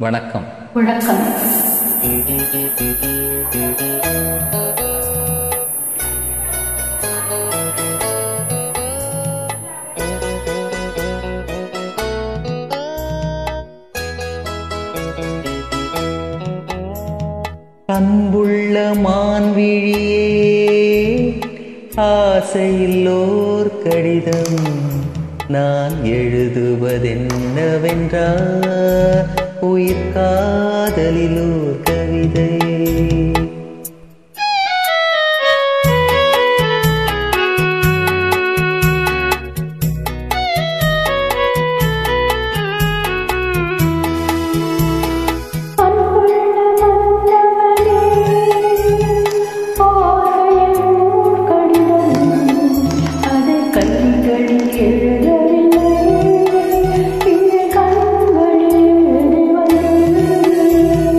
வணக்கம் வணக்கம் அன்புள்ள மான்விழியே ஆசையில்லோர் கடிதம் நான் எழுதுவதென்னவென்றால் உயிர் காதலிலோர் கவிதை அன்புள்ள மன்னவனே ஆசையோர் கடிதம் அதை கைகளில் எழுதவில்லை இந்த கண்களில் எழுதி வந்தேன்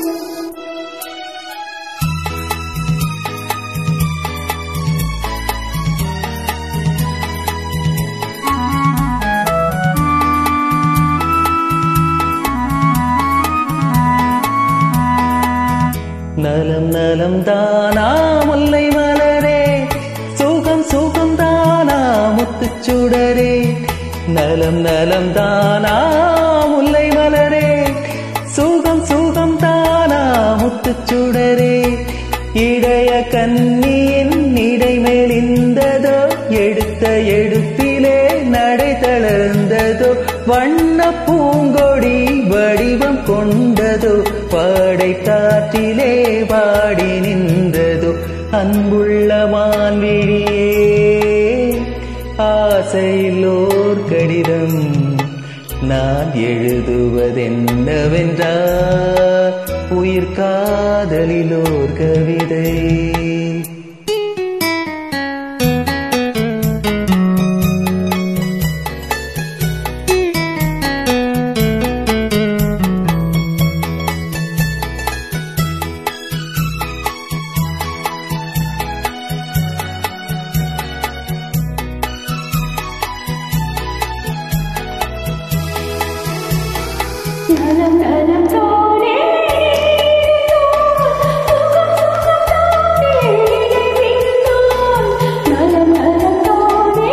நலம் நலம் தானா முல்லை மலரே சுகம் சுகம் தானா முத்துச்சுடரே நலம் நலம் தானா முல்லை மலரே சுகம் சுகம் தானா முத்துச்சுடரே இடைய கன்னியின் இடைமேலிந்ததோ எடுத்த எடுப்பிலே நடை தளர்ந்ததோ வண்ண பூங்கொடி வடிவம் கொண்டதோ பாடை காற்றிலே பாடி நின்றதோ அன்புள்ள மான்விழியே ஆசையிலோர் கடிதம் நான் எழுதுவதென்னவென்றால் உயிர் காதலிலோர் கவிதை நலம் நலம் தானே நலம் நலம் தானே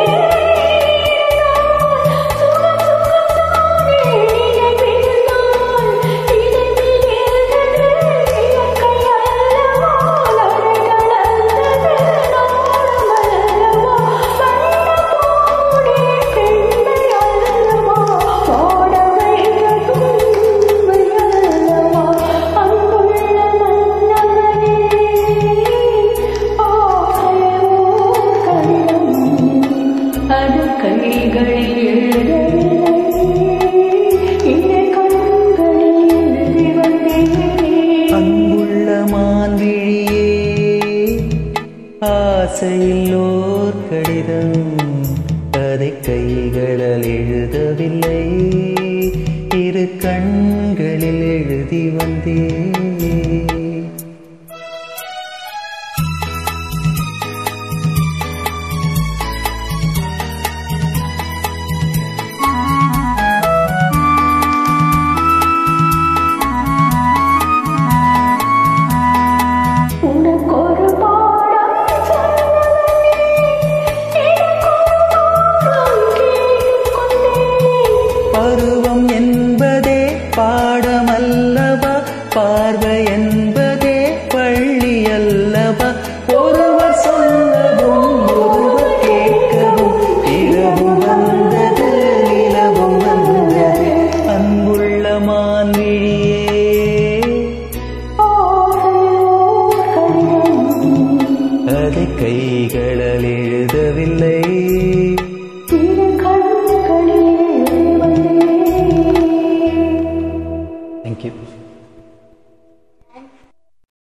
அது கைகளில் எழுதவில்லை இந்த கண்களில் எழுதி வந்தேன் அன்புள்ள மான்விழியே ஆசையில்லோர் கடிதம் அதை கைகளால் எழுதவில்லை இரு கண்களில் எழுதி வந்தேன் உனக்கொரு பாடம் சொல்லவனே எனக்கொரு பாடம் கேட்டுக்கொண்டேன் பருவம் என்பதே பாடமல்லவா பார்வை என்பதே